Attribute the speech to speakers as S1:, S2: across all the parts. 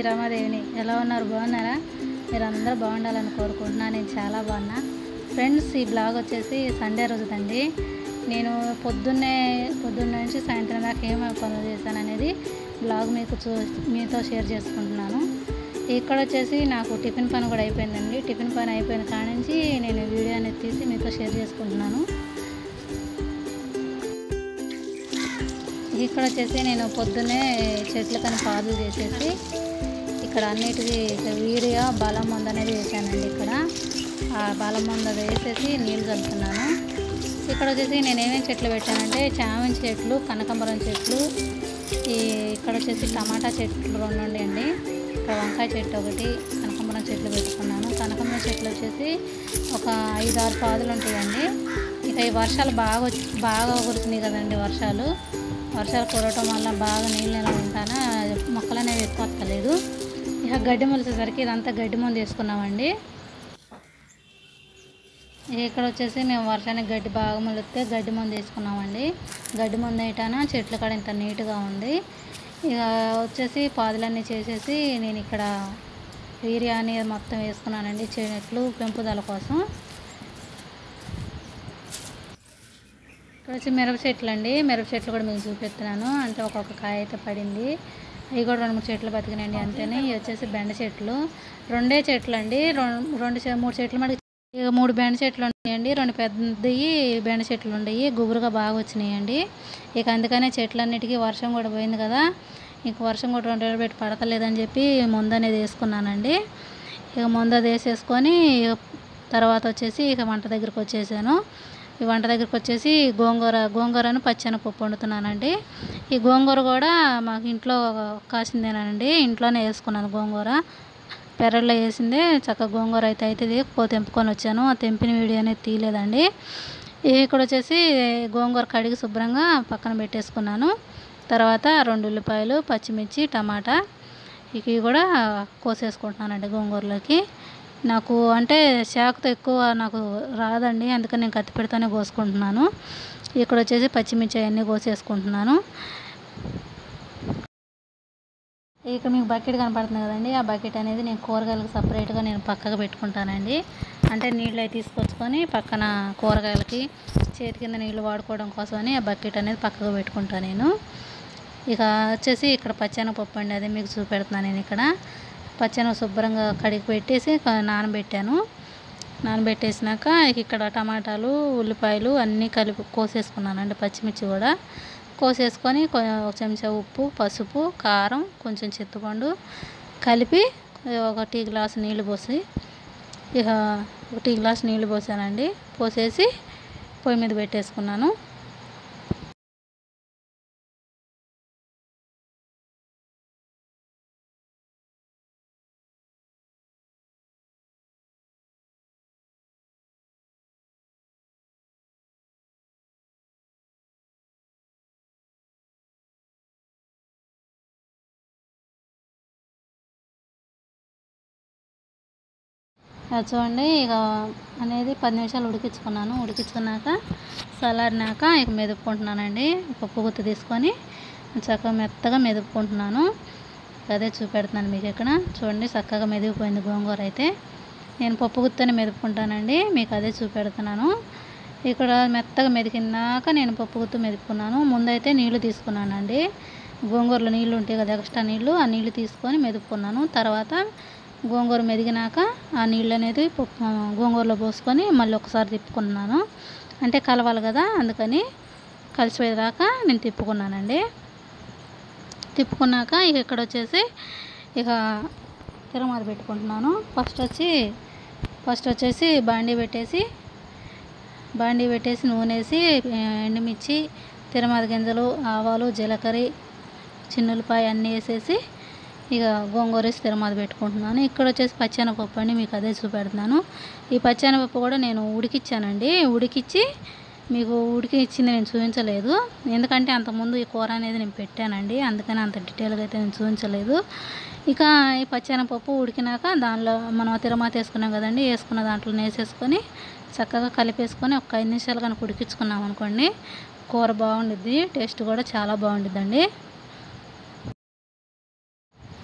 S1: రమాదేవిని ఎలా ఉన్నారు బాగున్నారా మీరు అందరూ బాగుండాలని కోరుకుంటున్నాను నేను చాలా బాగున్నా ఫ్రెండ్స్ ఈ బ్లాగ్ వచ్చేసి సండే రోజుదండి నేను పొద్దున్నే పొద్దున్న నుంచి సాయంత్రం దాకా ఏమేమి పనులు చేశాను అనేది బ్లాగ్ మీకు చూ మీతో షేర్ చేసుకుంటున్నాను ఇక్కడ వచ్చేసి నాకు టిఫిన్ పని కూడా అయిపోయిందండి టిఫిన్ పని అయిపోయిన కాడ నుంచి నేను వీడియో అనేది తీసి మీతో షేర్ చేసుకుంటున్నాను ఇక్కడ వచ్చేసి నేను పొద్దున్నే చెట్లకని పాదులు చేసేసి ఇక్కడ అన్నిటికీ వీడియో బలం మంద అనేది వేసానండి ఇక్కడ ఆ బలం మంద వేసేసి నీళ్ళు కలుపుతున్నాను ఇక్కడ వచ్చేసి నేను ఏమేమి చెట్లు పెట్టానంటే చామంతి చెట్లు కనకాంబరం చెట్లు ఈ ఇక్కడ వచ్చేసి టమాటా చెట్లు రెండు ఉండండి ఇక్కడ వంకాయ చెట్టు ఒకటి కనకాంబరం చెట్లు పెట్టుకున్నాను కనకాంబరం చెట్లు వచ్చేసి ఒక ఐదు ఆరు పాదులు ఉంటాయండి ఇక ఈ వర్షాలు బాగా వచ్చి బాగా కురుతున్నాయి కదండి వర్షాలు వర్షాలు కురవటం వల్ల బాగా నీళ్ళు నిల్వ ఉంటాన మొక్కలు అనేవి ఎక్కువ వస్తలేదు ఇక గడ్డి మొలిసేసరికి ఇదంతా గడ్డి మందు వేసుకున్నామండి ఇక్కడ వచ్చేసి మేము వర్షానికి గడ్డి బాగా మొలిస్తే గడ్డి మందు వేసుకున్నామండి గడ్డి మందు వేయటాన చెట్ల కాడ ఇంత నీట్గా ఉంది ఇక వచ్చేసి పాదులన్నీ చేసేసి నేను ఇక్కడ యూరియా అనేది మొత్తం వేసుకున్నానండి చెట్లు పెంపుదల కోసం ఇక్కడ వచ్చి మిరప చెట్లు అండి మిరప చెట్లు కూడా మీకు చూపిస్తున్నాను అంటే ఒక్కొక్క కాయ అయితే పడింది అవి కూడా రెండు మూడు చెట్లు బతికినాయండి అంతేనే ఇవి వచ్చేసి బెండ చెట్లు రెండే చెట్లు అండి రెండు రెండు చె- మూడు చెట్లు మటుకు ఇక మూడు బెండ చెట్లు ఉన్నాయండి రెండు పెద్దవి బెండ చెట్లు ఉన్నాయి గుబురుగా బాగా వచ్చినాయండి ఇక అందుకనే చెట్లన్నిటికీ వర్షం కూడా పోయింది కదా ఇంక వర్షం కూడా రెండు రోజులు పెట్టి పడతలేదని చెప్పి ముందు అనేది వేసుకున్నానండి ఇక ముందు అది వేసేసుకొని ఇక తర్వాత వచ్చేసి ఇక వంట దగ్గరికి వచ్చేసాను ఈ వంట దగ్గరికి వచ్చేసి గోంగూర గోంగూరను పచ్చెనపప్పు వండుతున్నానండి ఈ గోంగూర కూడా మాకు ఇంట్లో కాసిందేనండి ఇంట్లోనే వేసుకున్నాను గోంగూర పెరట్లో వేసిందే చక్కగా గోంగూర అయితే అవుతుంది పో తెంపుకొని వచ్చాను ఆ తెంపిన వీడియో అనేది తీయలేదండి ఇక్కడ వచ్చేసి గోంగూర కడిగి శుభ్రంగా పక్కన పెట్టేసుకున్నాను తర్వాత రెండు ఉల్లిపాయలు పచ్చిమిర్చి టమాటా ఇక ఇవి కూడా కోసేసుకుంటున్నానండి గోంగూరలోకి నాకు అంటే శాఖతో ఎక్కువ నాకు రాదండి అందుకని నేను కత్తిపెడతానే కోసుకుంటున్నాను ఇక్కడ వచ్చేసి పచ్చిమిర్చి అవన్నీ కోసేసుకుంటున్నాను ఇక మీకు బకెట్ కనపడుతుంది కదండి ఆ బకెట్ అనేది నేను కూరగాయలకు సపరేట్గా నేను పక్కకు పెట్టుకుంటానండి అంటే నీళ్ళు అవి తీసుకొచ్చుకొని పక్కన కూరగాయలకి చేతి కింద నీళ్ళు వాడుకోవడం కోసమని ఆ బకెట్ అనేది పక్కకు పెట్టుకుంటాను నేను ఇక వచ్చేసి ఇక్కడ పచ్చెనపప్పు అండి అదే మీకు చూపెడుతున్నాను నేను ఇక్కడ పచ్చెనగ శుభ్రంగా కడిగి పెట్టేసి క- నానబెట్టాను నానబెట్టేసినాక ఇక్కడ టమాటాలు ఉల్లిపాయలు అన్నీ కలిపి కోసేసుకున్నానండి పచ్చిమిర్చి కూడా కోసేసుకొని కొ- ఒక చెంచా ఉప్పు పసుపు కారం కొంచెం చింతపండు కలిపి ఒక టీ గ్లాస్ నీళ్ళు పోసి ఇక ఒక టీ గ్లాస్ నీళ్ళు పోసానండి పోసేసి పొయ్యి మీద పెట్టేసుకున్నాను అది చూడండి ఇక అనేది పది నిమిషాలు ఉడికించుకున్నాను ఉడికించుకున్నాక చల్లారినాక ఇక మెదుపుకుంటున్నానండి పప్పు గుత్తి తీసుకొని చక్కగా మెత్తగా మెదుపుకుంటున్నాను అదే చూపెడుతున్నాను మీకు ఇక్కడ చూడండి చక్కగా మెదిగిపోయింది గోంగూర అయితే నేను పప్పు గుత్తని మెదుపుకుంటానండి మీకు అదే చూపెడుతున్నాను ఇక్కడ మెత్తగా మెదికినాక నేను పప్పు గుత్తు మెదుపుకున్నాను ముందైతే నీళ్లు తీసుకున్నానండి గోంగూరలో నీళ్లు ఉంటాయి కదా ఎక్స్ట్రా నీళ్లు ఆ నీళ్లు తీసుకొని మెదుపుకున్నాను తర్వాత గోంగూర మెదిగినాక ఆ నీళ్ళు అనేది పప్పు గోంగూరలో పోసుకొని మళ్ళీ ఒకసారి తిప్పుకున్నాను అంటే కలవాలి కదా అందుకని కలిసిపోయేదాకా నేను తిప్పుకున్నానండి తిప్పుకున్నాక ఇక ఇక్కడ వచ్చేసి ఇక తిరమాత పెట్టుకుంటున్నాను ఫస్ట్ వచ్చి ఫస్ట్ వచ్చేసి బాండీ పెట్టేసి బాండీ పెట్టేసి నూనె వేసి ఆ, ఎండుమిర్చి తిరమాత గింజలు ఆవాలు జీలకర్ర చిన్నులపాయ అన్నీ వేసేసి ఇక గోంగూర వేసి తిరమాత పెట్టుకుంటున్నాను ఇక్కడ వచ్చేసి పచ్చెనపప్పు అండి మీకు అదే చూపెడుతున్నాను ఈ పచ్చెనపప్పు కూడా నేను ఉడికిచ్చానండి ఉడికిచ్చి మీకు ఉడికిచ్చింది నేను చూపించలేదు ఎందుకంటే అంతకుముందు ఈ కూర అనేది నేను పెట్టానండి అందుకని అంత డీటెయిల్గా అయితే నేను చూపించలేదు ఇక ఈ పచ్చెనపప్పు ఉడికినాక దానిలో మనం తిరమాత వేసుకున్నాం కదండి వేసుకున్న దాంట్లో వేసేసుకొని చక్కగా కలిపేసుకొని ఒక ఐదు నిమిషాలు కనుక ఉడికించుకున్నాం అనుకోండి కూర బాగుండిద్ది టేస్ట్ కూడా చాలా బాగుండిద్దండి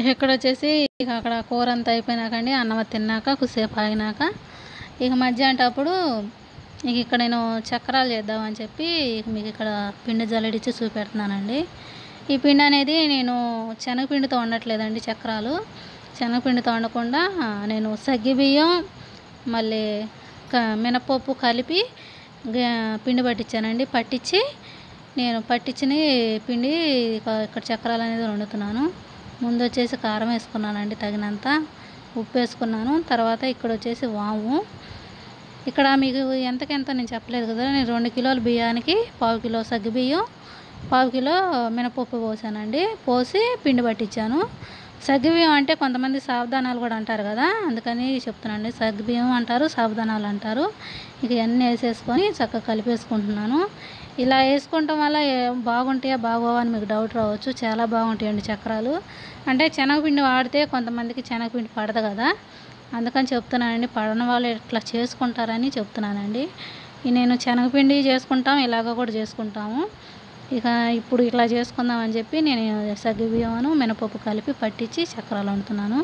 S1: ఇక్కడ వచ్చేసి ఇక అక్కడ కూర అంతా అయిపోయినాకండి అన్నం అది తిన్నాక కొద్దిసేపు ఆగినాక ఇక మధ్యాహ్నటప్పుడు ఇక ఇక్కడ నేను చక్రాలు చేద్దామని చెప్పి ఇక మీకు ఇక్కడ పిండి జల్లడిచ్చి చూపెడుతున్నానండి ఈ పిండి అనేది నేను శనగపిండితో వండట్లేదండి చక్రాలు శనగపిండితో వండకుండా నేను సగ్గి బియ్యం మళ్ళీ క మినపప్పు కలిపి గ- పిండి పట్టించానండి పట్టించి నేను పట్టించిన పిండి ఇక- ఇక్కడ చక్రాలు అనేది వండుతున్నాను ముందు వచ్చేసి కారం వేసుకున్నానండి తగినంత ఉప్పు వేసుకున్నాను తర్వాత ఇక్కడ వచ్చేసి వాము ఇక్కడ మీకు ఎంతకెంత నేను చెప్పలేదు కదా నేను రెండు కిలోల బియ్యానికి పావు కిలో సగ్గు బియ్యం పావు కిలో మినపప్పు పోసానండి పోసి పిండి పట్టించాను సగ్గు బియ్యం అంటే కొంతమంది సావధానాలు కూడా అంటారు కదా అందుకని చెప్తున్నానండి సగ్గు బియ్యం అంటారు సావధానాలు అంటారు ఇక ఇవన్నీ వేసేసుకొని చక్కగా కలిపేసుకుంటున్నాను ఇలా వేసుకోవటం వల్ల ఏ- బాగుంటాయా బాగోవా అని మీకు డౌట్ రావచ్చు చాలా బాగుంటాయండి చక్రాలు అంటే శనగపిండి వాడితే కొంతమందికి శనగపిండి పడదు కదా అందుకని చెప్తున్నానండి పడని వాళ్ళు ఇట్లా చేసుకుంటారని చెప్తున్నానండి ఈ నేను శనగపిండి చేసుకుంటాం ఇలాగ కూడా చేసుకుంటాము ఇక ఇప్పుడు ఇట్లా చేసుకుందాం అని చెప్పి నేను సగ్గు బియ్యమును మినపప్పు కలిపి పట్టించి చక్రాలు వండుతున్నాను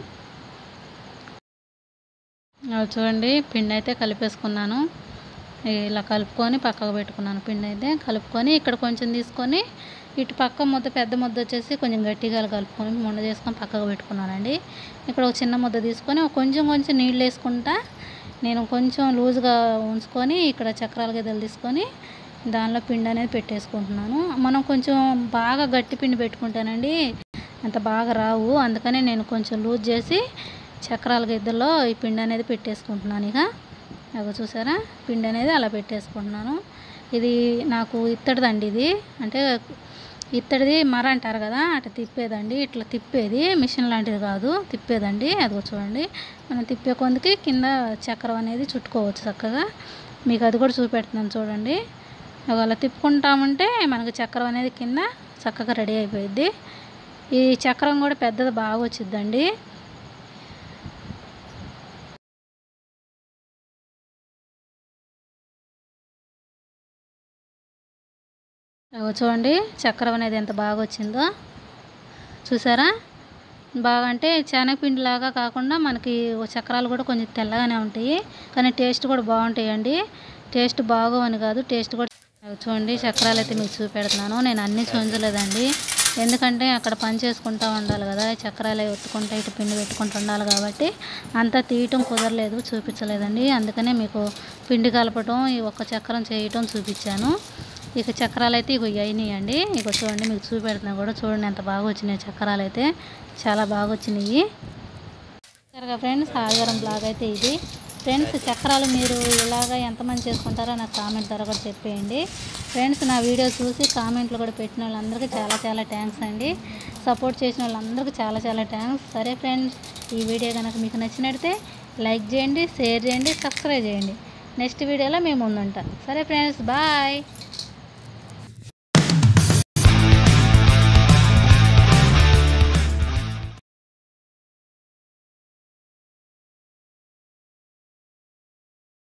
S1: అవి చూడండి పిండి అయితే కలిపేసుకున్నాను ఇలా కలుపుకొని పక్కకు పెట్టుకున్నాను పిండి అయితే కలుపుకొని ఇక్కడ కొంచెం తీసుకొని ఇటు పక్క ముద్ద పెద్ద ముద్ద వచ్చేసి కొంచెం గట్టిగా కలుపుకొని ముండ చేసుకొని పక్కకు పెట్టుకున్నానండి ఇక్కడ ఒక చిన్న ముద్ద తీసుకొని ఒక కొంచెం కొంచెం నీళ్ళు వేసుకుంటా నేను కొంచెం లూజ్గా ఉంచుకొని ఇక్కడ చక్రాల గద్దెలు తీసుకొని దానిలో పిండి అనేది పెట్టేసుకుంటున్నాను మనం కొంచెం బాగా గట్టి పిండి పెట్టుకుంటానండి అంత బాగా రావు అందుకని నేను కొంచెం లూజ్ చేసి చక్రాల గిద్దల్లో ఈ పిండి అనేది పెట్టేసుకుంటున్నాను ఇక అగో చూసారా పిండి అనేది అలా పెట్టేసుకుంటున్నాను ఇది నాకు ఇత్తడిదండి ఇది అంటే ఇత్తడిది మర అంటారు కదా అట్లా తిప్పేదండి ఇట్లా తిప్పేది మిషన్ లాంటిది కాదు తిప్పేదండి అదిగో చూడండి మనం తిప్పే కొందికి కింద చక్రం అనేది చుట్టుకోవచ్చు చక్కగా మీకు అది కూడా చూపెడుతున్నాను చూడండి అగో అలా తిప్పుకుంటామంటే మనకు చక్రం అనేది కింద చక్కగా రెడీ అయిపోయిద్ది ఈ చక్రం కూడా పెద్దది బాగా వచ్చిద్దండి అగో చూడండి చక్రం అనేది ఎంత బాగా వచ్చిందో చూసారా బాగా అంటే శనగపిండి లాగా కాకుండా మనకి ఓ చక్రాలు కూడా కొంచెం తెల్లగానే ఉంటాయి కానీ టేస్ట్ కూడా బాగుంటాయండి టేస్ట్ బాగోవని కాదు టేస్ట్ కూడా అవి చూడండి చక్రాలు అయితే మీకు చూపెడుతున్నాను నేను అన్నీ చూంచలేదండి ఎందుకంటే అక్కడ పని చేసుకుంటూ ఉండాలి కదా చక్రాలు అవి ఒత్తుకుంటూ ఇటు పిండి పెట్టుకుంటూ ఉండాలి కాబట్టి అంతా తీయటం కుదరలేదు చూపించలేదండి అందుకనే మీకు పిండి కలపటం ఈ ఒక్క చక్రం చేయటం చూపించాను ఇక చక్రాలు అయితే ఇగో అయినాయండి ఇక చూడండి మీకు చూపెడుతున్నా కూడా చూడండి ఎంత బాగా వచ్చినాయి చక్రాలు అయితే చాలా బాగా వచ్చినాయి సరిగా ఫ్రెండ్స్ ఆదివారం బ్లాగ్ అయితే ఇది ఫ్రెండ్స్ చక్రాలు మీరు ఇలాగా ఎంతమంది చేసుకుంటారో నాకు కామెంట్ ద్వారా కూడా చెప్పేయండి ఫ్రెండ్స్ నా వీడియో చూసి కామెంట్లు కూడా పెట్టిన వాళ్ళందరికీ చాలా చాలా థ్యాంక్స్ అండి సపోర్ట్ చేసిన వాళ్ళందరికీ చాలా చాలా థ్యాంక్స్ సరే ఫ్రెండ్స్ ఈ వీడియో కనుక మీకు నచ్చినట్టే లైక్ చేయండి షేర్ చేయండి సబ్స్క్రైబ్ చేయండి నెక్స్ట్ వీడియోలో మేము ముందుంటాం సరే ఫ్రెండ్స్ బాయ్